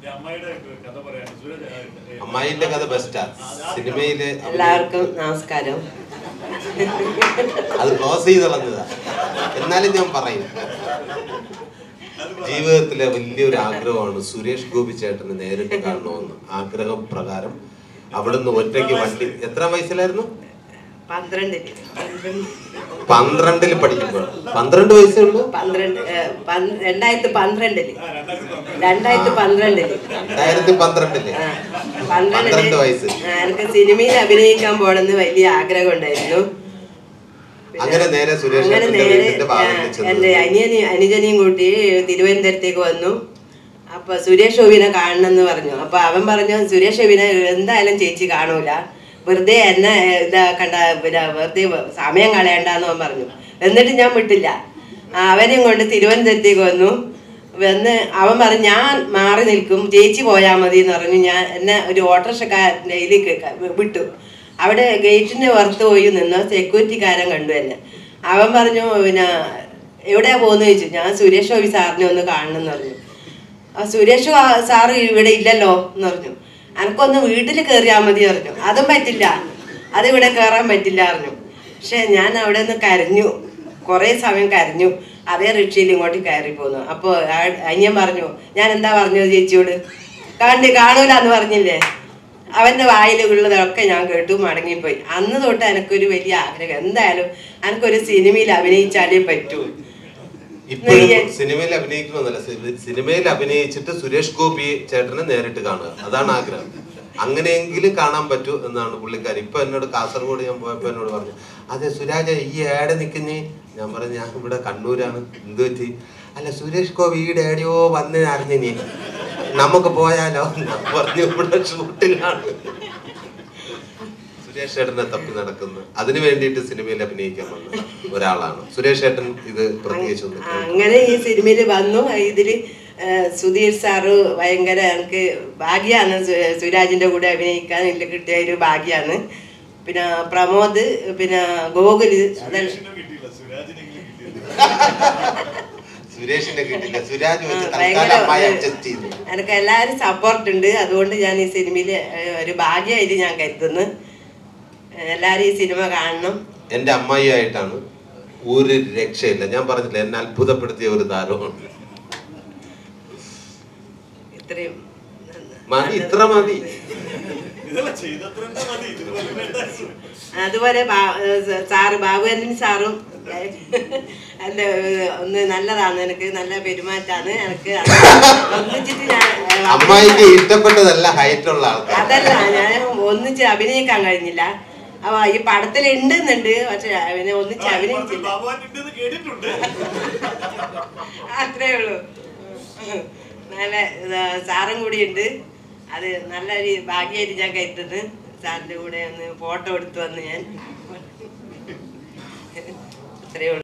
ഈ അമ്മായിയുടെ കഥ പറയാൻ സൂരജ് ആ, ഏ, അമ്മായിന്റെ കഥ ബെസ്റ്റാ സിനിമയിലെ അഭിനയം- എല്ലാവർക്കും നമസ്കാരം അത് ക്ലോസ് ചെയ്ത് കളഞ്ഞതാ എന്നാലും ഞാൻ പറയും ജീവിതത്തിലെ വലിയൊരു ആഗ്രഹമാണ് സുരേഷ് ഗോപി ചേട്ടനെ നേരിട്ട് കാണണമെന്ന് ആഗ്രഹം പ്രകാരം അവിടുന്ന് ഒറ്റയ്ക്ക് വണ്ടി എത്ര വയസ്സിലായിരുന്നു പന്ത്രണ്ടില് പന്ത്രണ്ട് പന്ത്രണ്ടിൽ പഠിക്കുമ്പോൾ പന്ത്രണ്ട് വയസ്സേ ഉള്ളൂ പന്ത്രണ്ട് ഏ, പന്ത്- രണ്ടായിരത്തി പന്ത്രണ്ടില് ആ, രണ്ടായിരത്തി പന്ത്രണ്ട്. രണ്ടായിരത്തി പന്ത്രണ്ടില് രണ്ടായിരത്തി പന്ത്രണ്ടില് ആ, പന്ത്രണ്ടില് പന്ത്രണ്ട് വയസ്സ്. ആ, എനിക്ക് സിനിമയിൽ അഭിനയിക്കാൻ പോണെന്ന് വലിയ ആഗ്രഹം ഉണ്ടായിരുന്നു പിന്നെ അങ്ങനെ നേരെ സുരേഷ് അങ്ങനെ ചേട്ടന്റെ നേരെ വീടിന്റെ ആ, വാതിലിൽ ചെന്നു. എന്റെ അനിയനെയും അനുജനെയും കൂട്ടി തിരുവനന്തപുരത്തേക്ക് വന്നു അപ്പൊ സുരേഷ് ഗോപിനെ കാണണം എന്ന് പറഞ്ഞു അപ്പൊ അവൻ പറഞ്ഞു സുരേഷ് ഗോപിനെ എന്തായാലും ചേച്ചി കാണൂല വെറുതെ എന്നെ ഇതാക്കണ്ട പിന്നെ വെറുതെ സമയം കളയണ്ടെന്ന് അവൻ പറഞ്ഞു എന്നിട്ട് ഞാൻ വിട്ടില്ല ആ, അവനെയും കൊണ്ട് തിരുവനന്തപുരത്തേക്ക് വന്നു വന്ന് അവൻ പറഞ്ഞു ഞാൻ മാറി നിൽക്കും ചേച്ചി പോയാൽ മതി എന്ന് പറഞ്ഞു ഞാൻ എന്നെ ഒരു ഓട്ടോറിക്ഷക്കാരൻ്റെ ഇതിലേക്ക് വിട്ടു അവിടെ ഗേറ്റിന്റെ പുറത്ത് പോയി നിന്ന് സെക്യൂരിറ്റിക്കാരൻ കണ്ടു എന്നെ അവൻ പറഞ്ഞു പിന്നെ എവിടെയാ പോകുന്നത് ചോദിച്ചു ഞാൻ സുരേഷ് ഗോപി സാറിനെ ഒന്ന് കാണണം എന്ന് പറഞ്ഞു ആ സുരേഷ് ആ- സാറ് ഇവിടെ ഇല്ലല്ലോ എന്ന് പറഞ്ഞു എനക്കൊന്ന് വീട്ടിൽ കയറിയാൽ മതി പറഞ്ഞു അതും പറ്റില്ല അത് ഇവിടെ കയറാൻ പറ്റില്ല പറഞ്ഞു പക്ഷെ ഞാൻ അവിടെ നിന്ന് കരഞ്ഞു കുറേ സമയം കരഞ്ഞു അതേ റിക്ഷയിൽ ഇങ്ങോട്ട് കയറി പോന്നു അപ്പോൾ അനിയൻ പറഞ്ഞു ഞാൻ എന്താ പറഞ്ഞത് ചേച്ചിയോട് കണ്ട് കാണൂല എന്ന് പറഞ്ഞില്ലേ അവന്റെ വായിലുള്ളതൊക്കെ ഞാൻ കേട്ടു മടങ്ങിപ്പോയി അന്ന് തൊട്ട് എനിക്കൊരു വലിയ ആഗ്രഹം എന്തായാലും എനിക്കൊരു സിനിമയിൽ അഭിനയിച്ചാലേ പറ്റൂ ഇപ്പോഴും നെയ്യ്. സിനിമയിൽ അഭിനയിക്കണമെന്നല്ല സി- സിനിമയിൽ അഭിനയിച്ചിട്ട് സുരേഷ് ഗോപി ചേട്ടനെ നേരിട്ട് കാണുക അതാണ് ആഗ്രഹം അങ്ങനെയെങ്കിലും കാണാൻ പറ്റൂ എന്നാണ് പുള്ളിക്കാരി ഇപ്പൊ എന്നോട് കാസർഗോഡ് ഞാൻ പോയപ്പോ എന്നോട് പറഞ്ഞു അതെ സുരാജ ഈ ഏടെ നിക്കുന്നേ ഞാൻ പറഞ്ഞു ഞാൻ ഇവിടെ കണ്ണൂരാണ് എന്ത് പറ്റി അല്ല സുരേഷ് ഗോപി ഈ ഡേഡിയോ വന്ന് അറിഞ്ഞിനി നമുക്ക് പോയാലോ ഞാൻ പറഞ്ഞു ഇവിടെ ഷൂട്ടിലാണ് സുരേഷ് ചേട്ടനെ തപ്പി നടക്കുന്നു അതിനു വേണ്ടിയിട്ട് സിനിമയിൽ അഭിനയിക്കാൻ വന്ന ഒരാളാണ് സുരേഷ് ചേട്ടൻ ഇത് പ്രത്യേകിച്ച് ഒന്ന് ആ, അങ്ങനെ ഈ സിനിമയിൽ വന്നു ഇതില് ആ, സുധീർ സാറ് ഭയങ്കര എനിക്ക് ഭാഗ്യാണ് സു- സുരാജിന്റെ കൂടെ അഭിനയിക്കാൻ എനിക്ക് കിട്ടിയ ഒരു ഭാഗ്യാണ് പിന്നെ പ്രമോദ് പിന്നെ ഗോകുല് അതെല്ലാം സുരേഷിനും കിട്ടിയില്ല സുരാജിനെങ്കിലും കിട്ടിയില്ല സുരേഷിന്റെ കിട്ടില്ല സുരാജ് വെച്ച് ആ, തൽക്കാലം ഭയങ്കര അമ്മായി ഒരു- അഡ്ജസ്റ്റ് ചെയ്തു എനിക്ക് എല്ലാവരും സപ്പോർട്ട് ഉണ്ട് അതുകൊണ്ട് ഞാൻ ഈ സിനിമയിൽ ഒരു ഭാഗ്യമായിട്ട് ഞാൻ കരുതുന്നു എല്ലാവരും ഈ സിനിമ കാണണം എന്റെ അമ്മായി ആയിട്ടാണ് ഒരു രക്ഷയില്ല ഞാൻ പറഞ്ഞില്ല എന്നെ അത്ഭുതപ്പെടുത്തിയ ഒരു താരമാണ് ഇത്രയും മതി ഇത്ര മതി ഇതെല്ലാം ചെയ്തത്ര മതി ഇതുപോലെ വേണ്ട. അതുപോലെ ബാ- ഏഹ് സാറ് ബാബുവരൻ സാറും അല്ല ഏഹ് ഒന്ന് നല്ലതാണ് എനിക്ക് നല്ല പെരുമാറ്റാണ് എനിക്ക് ഒന്നിച്ചിട്ട് ഞാൻ ഏഹ് അമ്മായിക്ക് ഇഷ്ടപ്പെട്ടതല്ല ഹൈറ്റ് ഉള്ള ആൾക്കാർ അതല്ല ഞാൻ ഒന്നിച്ച് അഭിനയിക്കാൻ കഴിഞ്ഞില്ല അപ്പൊ ഈ പടത്തിൽ ഉണ്ടെന്നുണ്ട് പക്ഷെ അവനെ ഒന്നിച്ച് ആ, ഇപ്പുറത്ത് അഭിനയിച്ചില്ല ഭഗവാൻ ഉണ്ടെന്ന് കേട്ടിട്ടുണ്ട് അത്രേ ഉള്ളൂ നല്ല ഇത് സാറും കൂടി ഉണ്ട് അത് നല്ലൊരു ഭാഗ്യമായിട്ട് ഞാൻ കരുതുന്നു സാറിന്റെ കൂടെ ഒന്ന് ഫോട്ടോ എടുത്തു വന്ന് ഞാൻ അത്രേ ഉള്ളൂ